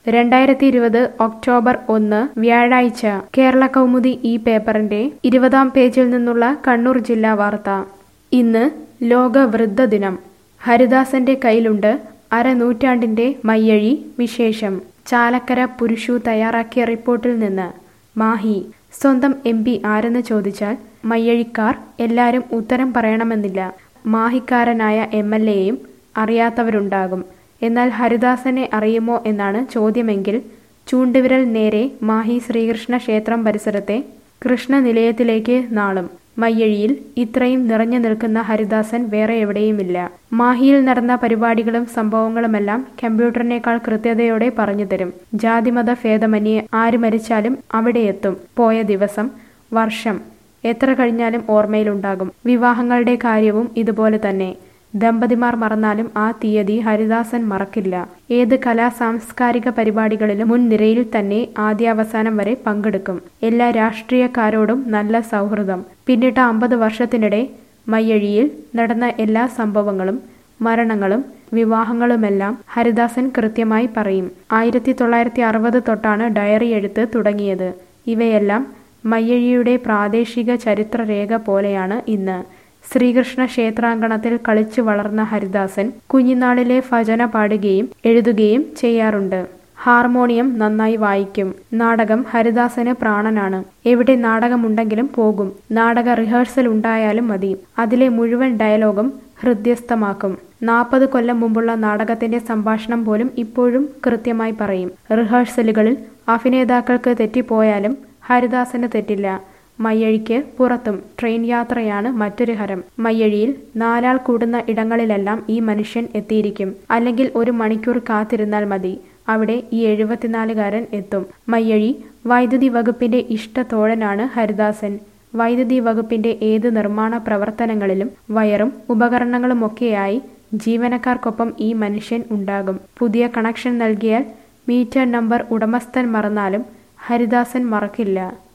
രണ്ടായിരത്തി ഇരുപത് ഒക്ടോബർ ഒന്ന് വ്യാഴാഴ്ച കേരള കൗമുദി ഈ പേപ്പറിന്റെ ഇരുപതാം പേജിൽ നിന്നുള്ള കണ്ണൂർ ജില്ലാ വാർത്ത ഇന്ന് ലോക വൃദ്ധ ദിനം ഹരിദാസന്റെ കയ്യിലുണ്ട് അരനൂറ്റാണ്ടിന്റെ മയ്യഴി വിശേഷം ചാലക്കര പുരുഷു തയ്യാറാക്കിയ റിപ്പോർട്ടിൽ നിന്ന് മാഹി സ്വന്തം എം പി ആരെന്ന് ചോദിച്ചാൽ മയ്യഴിക്കാർ എല്ലാവരും ഉത്തരം പറയണമെന്നില്ല മാഹിക്കാരനായ എം എൽ എയും അറിയാത്തവരുണ്ടാകും എന്നാൽ ഹരിദാസനെ അറിയുമോ എന്നാണ് ചോദ്യമെങ്കിൽ ചൂണ്ടുവിരൽ നേരെ മാഹി ശ്രീകൃഷ്ണ ക്ഷേത്രം പരിസരത്തെ കൃഷ്ണനിലയത്തിലേക്ക് നാളും മയ്യഴിയിൽ ഇത്രയും നിറഞ്ഞു നിൽക്കുന്ന ഹരിദാസൻ വേറെ എവിടെയുമില്ല മാഹിയിൽ നടന്ന പരിപാടികളും സംഭവങ്ങളുമെല്ലാം കമ്പ്യൂട്ടറിനേക്കാൾ കൃത്യതയോടെ പറഞ്ഞു തരും ജാതിമത ഭേദമന്യേ ആര് മരിച്ചാലും അവിടെ എത്തും പോയ ദിവസം വർഷം എത്ര കഴിഞ്ഞാലും ഓർമ്മയിലുണ്ടാകും വിവാഹങ്ങളുടെ കാര്യവും ഇതുപോലെ തന്നെ ദമ്പതിമാർ മറന്നാലും ആ തീയതി ഹരിദാസൻ മറക്കില്ല ഏത് കലാ സാംസ്കാരിക പരിപാടികളിലും മുൻനിരയിൽ തന്നെ ആദ്യാവസാനം വരെ പങ്കെടുക്കും എല്ലാ രാഷ്ട്രീയക്കാരോടും നല്ല സൗഹൃദം പിന്നിട്ട അമ്പത് വർഷത്തിനിടെ മയ്യഴിയിൽ നടന്ന എല്ലാ സംഭവങ്ങളും മരണങ്ങളും വിവാഹങ്ങളുമെല്ലാം ഹരിദാസൻ കൃത്യമായി പറയും ആയിരത്തി തൊള്ളായിരത്തി അറുപത് തൊട്ടാണ് ഡയറി എഴുത്ത് തുടങ്ങിയത് ഇവയെല്ലാം മയ്യഴിയുടെ പ്രാദേശിക ചരിത്രരേഖ പോലെയാണ് ഇന്ന് ശ്രീകൃഷ്ണ ക്ഷേത്രാങ്കണത്തിൽ കളിച്ചു വളർന്ന ഹരിദാസൻ കുഞ്ഞിനാളിലെ ഭജന പാടുകയും എഴുതുകയും ചെയ്യാറുണ്ട് ഹാർമോണിയം നന്നായി വായിക്കും നാടകം ഹരിദാസന് പ്രാണനാണ് എവിടെ നാടകമുണ്ടെങ്കിലും പോകും നാടക റിഹേഴ്സൽ ഉണ്ടായാലും മതി അതിലെ മുഴുവൻ ഡയലോഗും ഹൃദ്യസ്ഥമാക്കും നാൽപ്പത് കൊല്ലം മുമ്പുള്ള നാടകത്തിന്റെ സംഭാഷണം പോലും ഇപ്പോഴും കൃത്യമായി പറയും റിഹേഴ്സലുകളിൽ അഭിനേതാക്കൾക്ക് തെറ്റിപ്പോയാലും ഹരിദാസന് തെറ്റില്ല മയ്യഴിക്ക് പുറത്തും ട്രെയിൻ യാത്രയാണ് മറ്റൊരു ഹരം മയ്യഴിയിൽ നാലാൾ കൂടുന്ന ഇടങ്ങളിലെല്ലാം ഈ മനുഷ്യൻ എത്തിയിരിക്കും അല്ലെങ്കിൽ ഒരു മണിക്കൂർ കാത്തിരുന്നാൽ മതി അവിടെ ഈ എഴുപത്തിനാലുകാരൻ എത്തും മയ്യഴി വൈദ്യുതി വകുപ്പിന്റെ ഇഷ്ടത്തോഴനാണ് ഹരിദാസൻ വൈദ്യുതി വകുപ്പിന്റെ ഏത് നിർമ്മാണ പ്രവർത്തനങ്ങളിലും വയറും ഉപകരണങ്ങളുമൊക്കെയായി ജീവനക്കാർക്കൊപ്പം ഈ മനുഷ്യൻ ഉണ്ടാകും പുതിയ കണക്ഷൻ നൽകിയാൽ മീറ്റർ നമ്പർ ഉടമസ്ഥൻ മറന്നാലും ഹരിദാസൻ മറക്കില്ല